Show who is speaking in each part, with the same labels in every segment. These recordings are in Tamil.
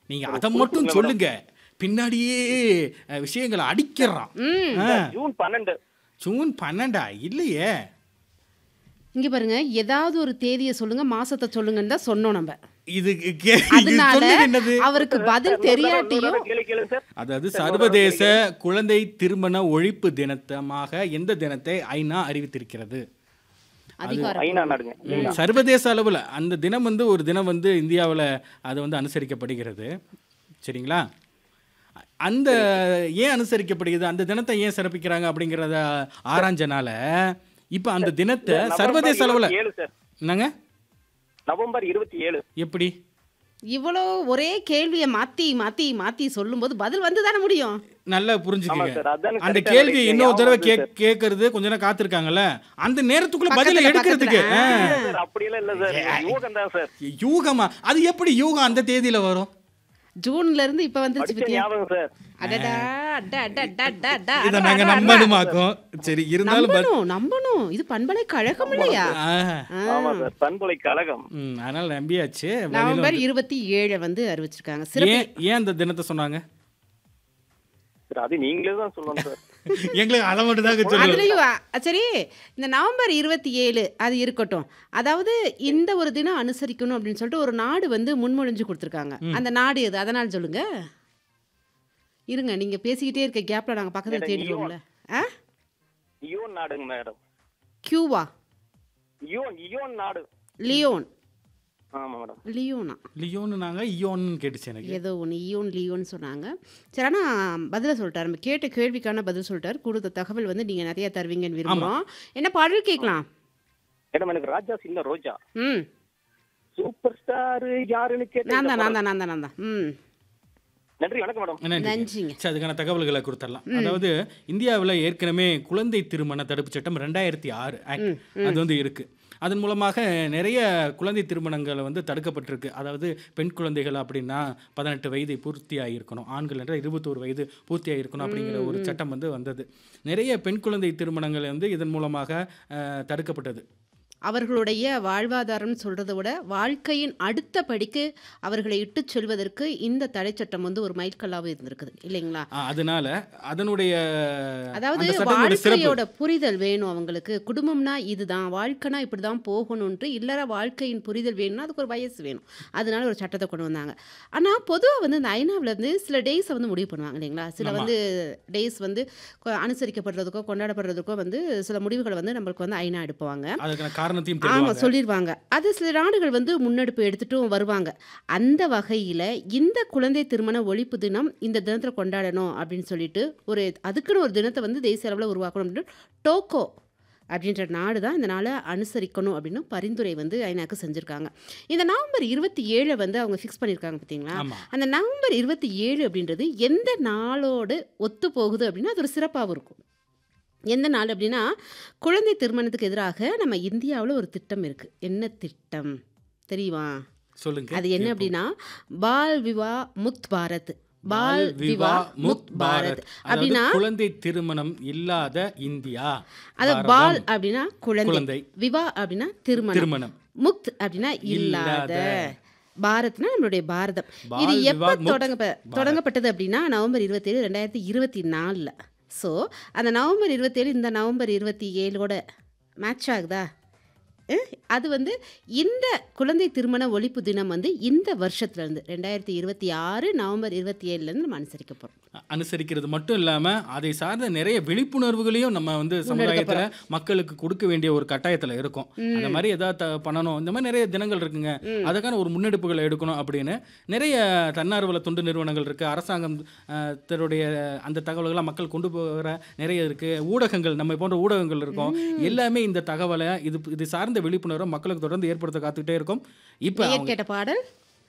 Speaker 1: நீங்க அதை மட்டும் சொல்லுங்க பின்னாடியே அஹ், விஷயங்களை அடிக்கிறான்
Speaker 2: ம்
Speaker 1: ஆ,
Speaker 3: ஜூன் பன்னெண்டு
Speaker 1: ஜூன் பன்னெண்டா இல்லையே
Speaker 2: இங்க பாருங்க ஏதாவது ஒரு தேதியை சொல்லுங்க மாசத்தை சொல்லுங்கன்னு தான் சொன்னோம் நம்ம
Speaker 1: இது கே- இது
Speaker 2: அதனால
Speaker 1: சொன்னது என்னது
Speaker 2: அவருக்கு பதில் தெரியாட்டியும்
Speaker 3: கேள்வி கேளுங்க சார்
Speaker 1: அதாவது சர்வதேச குழந்தை திருமண ஒழிப்பு தினத்தமாக எந்த தினத்தை ஐநா அறிவித்திருக்கிறது
Speaker 2: அதிகாரம்
Speaker 3: ஐநா நாடுங்க
Speaker 1: ம், சர்வதேச அளவில் அந்த தினம் வந்து ஒரு தினம் வந்து இந்தியாவில் அது வந்து அனுசரிக்கப்படுகிறது சரிங்களா அந்த ஏன் அனுசரிக்கப்படுகிறது அந்த தினத்தை ஏன் சிறப்பிக்கிறாங்க அப்படிங்கிறத ஆராய்ஞ்சனால இப்போ அந்த தினத்தை சர்வதேச அளவில்
Speaker 3: ஏழு சார்
Speaker 1: என்னங்க
Speaker 3: நவம்பர் இருபத்தி ஏழு
Speaker 1: எப்படி
Speaker 2: இவ்வளோ ஒரே கேள்வியை மாத்தி மாத்தி மாத்தி சொல்லும்போது பதில் வந்து தானே முடியும்
Speaker 1: நல்லா
Speaker 3: ஆமா
Speaker 1: புரிஞ்சுக்கங்க
Speaker 3: சார் அதான்
Speaker 1: அந்த
Speaker 3: correct ஆ
Speaker 1: கேள்வி
Speaker 3: நினைக்கிறீங்க.
Speaker 1: இன்னொரு தடவை
Speaker 3: ஆமா
Speaker 1: கே
Speaker 3: சார்.
Speaker 1: கேட்கறது கொஞ்ச நேரம் காத்திருக்காங்கல்ல அந்த நேரத்துக்குள்ள பதில
Speaker 2: பக்கத்துல,
Speaker 1: எடுக்கிறதுக்கு
Speaker 2: பக்கத்துல.
Speaker 1: ஆ.
Speaker 3: சார் அப்படியெல்லாம் இல்ல சார் யூகம் தான் சார்
Speaker 1: யூகமா அது எப்படி யூகம் அந்த தேதியில வரும்
Speaker 2: ஜூன்ல இருந்து இப்ப வந்துருச்சு
Speaker 3: படிச்ச
Speaker 2: பத்தியா
Speaker 3: ஞாபகம் சார்
Speaker 2: அடடா அட அட அட அட அட
Speaker 1: இதை
Speaker 2: அட,
Speaker 1: நாங்க
Speaker 2: அட, அட.
Speaker 1: நம்பணுமாக்கும் சரி இருந்தாலும் பத்-
Speaker 2: நம்பணும் நம்பணும் இது பண்பலை கழகம் இல்லையா
Speaker 1: ஆ.
Speaker 3: ஆமா சார் பண்புலை கழகம்
Speaker 1: ம், அதனால நம்பியாச்சு பதிலும்
Speaker 2: நவம்பர் இருபத்தி ஏழு வந்து அறிவிச்சிருக்காங்க சிறப்பு
Speaker 1: ஏன் ஏன் அந்த தினத்தை சொன்னாங்க
Speaker 3: சார் அது நீங்களே தான் சொல்லணும் சார்
Speaker 1: எங்களுக்கு அதை மட்டும் தாங்க சொல்லு
Speaker 2: அதுலயும் அ, சரி இந்த நவம்பர் இருபத்தி ஏழு அது இருக்கட்டும் அதாவது இந்த ஒரு தினம் அனுசரிக்கணும் அப்படின்னு சொல்லிட்டு ஒரு நாடு வந்து முன்மொழிஞ்சு கொடுத்துருக்காங்க அந்த நாடு எது அதனால் சொல்லுங்க இருங்க நீங்க பேசிக்கிட்டே இருக்க கேப்ல நாங்க பக்கத்துல
Speaker 3: மேடம்,
Speaker 2: தேடிடுவோம்ல ஆ
Speaker 3: இயோன் நாடுங்க மேடம்
Speaker 2: கியூவா
Speaker 3: இயோன் இயோன் நாடு
Speaker 2: லியோன்
Speaker 3: ஆமா மேடம்
Speaker 2: லியோனா
Speaker 1: லியோன்னு நாங்க இயோன்னு கேட்டுச்சு எனக்கு
Speaker 2: ஏதோ ஒன்று ஈயோன் லியோன்னு சொன்னாங்க சரி ஆனால் பதிலை சொல்லிட்டார் நம்ம கேட்ட கேள்விக்கான பதில் சொல்லிட்டார் கொடுத்த தகவல் வந்து நீங்கள் நிறைய தருவீங்கன்னு விரும்புகிறோம் என்ன பாடல் கேட்கலாம்
Speaker 3: மேடம் எனக்கு ராஜா சின்ன ரோஜா
Speaker 2: ம்
Speaker 3: சூப்பர் ஸ்டார் யாருன்னு
Speaker 2: நான் தான்
Speaker 3: கேட்டேன்
Speaker 2: நான் தான் நான் தான் நான் தான் ம்
Speaker 3: நன்றி வணக்கம் மேடம்
Speaker 1: நன்றிங்க.
Speaker 2: நன்றிங்க
Speaker 1: சரி அதுக்கான தகவல்களை கொடுத்துடலாம் அதாவது இந்தியாவில் ஏற்கனவே குழந்தை திருமண தடுப்பு சட்டம் ரெண்டாயிரத்தி ஆறு ஆக்ட் அது வந்து இருக்கு அதன் மூலமாக நிறைய குழந்தை திருமணங்கள் வந்து தடுக்கப்பட்டிருக்கு அதாவது பெண் குழந்தைகள் அப்படின்னா பதினெட்டு வயது பூர்த்தி ஆகியிருக்கணும் ஆண்கள் என்ற இருபத்தோரு வயது பூர்த்தி ஆகியிருக்கணும் அப்படிங்கிற ஒரு சட்டம் வந்து வந்தது நிறைய பெண் குழந்தை திருமணங்கள் வந்து இதன் மூலமாக அஹ், தடுக்கப்பட்டது
Speaker 2: அவர்களுடைய வாழ்வாதாரம்னு சொல்கிறத விட வாழ்க்கையின் அடுத்த படிக்கு அவர்களை இட்டு செல்வதற்கு இந்த தடை சட்டம் வந்து ஒரு மைல்கல்லாக இருந்திருக்குது இல்லைங்களா
Speaker 1: அஹ், அதனால அதனுடைய
Speaker 2: அதாவது
Speaker 1: அந்த சட்டத்தினுடைய சிறப்பு
Speaker 2: வாழ்க்கையோட புரிதல் வேணும் அவங்களுக்கு குடும்பம்னா இதுதான் வாழ்க்கைனா இப்படி தான் போகணுன்ட்டு இல்லற வாழ்க்கையின் புரிதல் வேணும்னா அதுக்கு ஒரு வயசு வேணும் அதனால ஒரு சட்டத்தை கொண்டு வந்தாங்க ஆனால் பொதுவாக வந்து இந்த ஐநாவில் இருந்து சில டேஸை வந்து முடிவு பண்ணுவாங்க இல்லைங்களா சில
Speaker 1: ஆமா.
Speaker 2: வந்து டேஸ் வந்து கொ- அனுசரிக்கப்படுறதுக்கோ கொண்டாடப்படுறதுக்கோ வந்து சில முடிவுகளை வந்து நம்மளுக்கு வந்து ஐநா எடுப்பாங்க
Speaker 1: அதுக்கான காரணத்தையும்
Speaker 2: ஆமா
Speaker 1: தெரிவாங்க
Speaker 2: சொல்லிடுவாங்க அது சில நாடுகள் வந்து முன்னெடுப்பு எடுத்துட்டும் வருவாங்க அந்த வகையில இந்த குழந்தை திருமண ஒழிப்பு தினம் இந்த தினத்துல கொண்டாடணும் அப்படின்னு சொல்லிட்டு ஒரு அதுக்குன்னு ஒரு தினத்தை வந்து தேசிய அளவில் உருவாக்கணும் அப்படின்னு டோக்கோ அப்படின்ற நாடு தான் இந்த நாளை அனுசரிக்கணும் அப்படின்னு பரிந்துரை வந்து ஐநாக்கு செஞ்சுருக்காங்க இந்த நவம்பர் இருபத்தி ஏழை வந்து அவங்க ஃபிக்ஸ் பண்ணியிருக்காங்க பார்த்தீங்களா
Speaker 1: ஆமா
Speaker 2: அந்த நவம்பர் இருபத்தி ஏழு அப்படின்றது எந்த நாளோடு ஒத்து போகுது அப்படின்னா அது ஒரு சிறப்பாகவும் இருக்கும் எந்த நாள் அப்படின்னா குழந்தை திருமணத்துக்கு எதிராக நம்ம இந்தியாவில் ஒரு திட்டம் இருக்குது என்ன திட்டம் தெரியுமா
Speaker 1: சொல்லுங்க
Speaker 2: அது என்ன
Speaker 1: கேட்போம்.
Speaker 2: அப்படின்னா பால் விவா முக்த் பாரத் பால் விவா முக்த் பாரத்
Speaker 1: அதாவது
Speaker 2: அப்படின்னா
Speaker 1: குழந்தை திருமணம் இல்லாத இந்தியா
Speaker 2: அது
Speaker 1: பாரதம்.
Speaker 2: பால் அப்படின்னா குழந்தை
Speaker 1: குழந்தை
Speaker 2: விவா அப்படின்னா திருமணம்
Speaker 1: திருமணம்
Speaker 2: முக்த் அப்படின்னா இல்லாத பாரத்னா நம்மளுடைய பாரதம்
Speaker 1: பால்
Speaker 2: இது
Speaker 1: விவாத்
Speaker 2: எப்போ
Speaker 1: முக்த்
Speaker 2: தொடங்க
Speaker 1: பாரத்.
Speaker 2: தொடங்கப்பட்டது அப்படின்னா நவம்பர் இருபத்தேழு ரெண்டாயிரத்தி இருபத்தி நாலில் ஸோ அந்த நவம்பர் இருபத்தேழு இந்த நவம்பர் இருபத்தி ஏழோட மேட்ச் ஆகுதா அஹ், அது வந்து இந்த குழந்தை திருமண ஒழிப்பு தினம் வந்து இந்த வருஷத்துலேருந்து ரெண்டாயிரத்தி இருபத்தி ஆறு நவம்பர் இருபத்தி ஏழுலேருந்து நம்ம அனுசரிக்க போகிறோம்
Speaker 1: அனுசரிக்கிறது மட்டும் இல்லாம அதை சார்ந்த நிறைய விழிப்புணர்வுகளையும் நம்ம வந்து சமுதாயத்துல மக்களுக்கு கொடுக்க வேண்டிய ஒரு கட்டாயத்துல இருக்கும் அந்த மாதிரி ஏதாவது த- பண்ணணும் இந்த மாதிரி நிறைய தினங்கள் இருக்குங்க அதுக்கான ஒரு முன்னெடுப்புகளை எடுக்கணும் அப்படின்னு நிறைய தன்னார்வல தொண்டு நிறுவனங்கள் இருக்கு அரசாங்கம் அஹ், தன்னுடைய அந்த தகவல்களை மக்கள் கொண்டு போகிற நிறைய இருக்கு ஊடகங்கள் நம்ம போன்ற ஊடகங்கள் இருக்கும் எல்லாமே இந்த தகவலை இது இது சார்ந்த விழிப்புணர்வை மக்களுக்கு தொடர்ந்து ஏற்படுத்த காத்துக்கிட்டே இருக்கும் இப்போ
Speaker 2: நேயர் கேட்ட பாடல்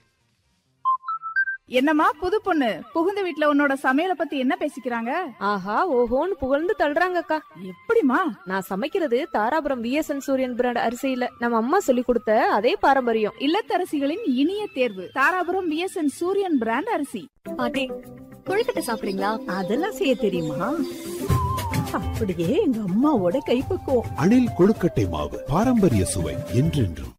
Speaker 4: என்னம்மா புது பொண்ணு புகுந்த வீட்ல உன்னோட சமையல பத்தி என்ன பேசிக்கிறாங்க
Speaker 5: ஆஹா ஓஹோன்னு புகழ்ந்து தள்ளுறாங்கக்கா
Speaker 4: எப்படிமா
Speaker 5: நான் சமைக்கிறது தாராபுரம் விஎஸ்என் சூரியன் பிராண்ட் அரிசியில நம்ம அம்மா சொல்லி கொடுத்த அதே பாரம்பரியம்
Speaker 4: இல்லத்தரசிகளின் இனிய தேர்வு தாராபுரம் விஎஸ்என் சூரியன் பிராண்ட் அரிசி
Speaker 6: பாட்டி கொழுக்கட்டை சாப்பிடுறீங்களா
Speaker 7: அதெல்லாம் செய்ய தெரியுமா அப்படியே எங்க அம்மாவோட கைப்பக்குவம்
Speaker 8: அணில் கொழுக்கட்டை மாவு பாரம்பரிய சுவை என்றென்றும்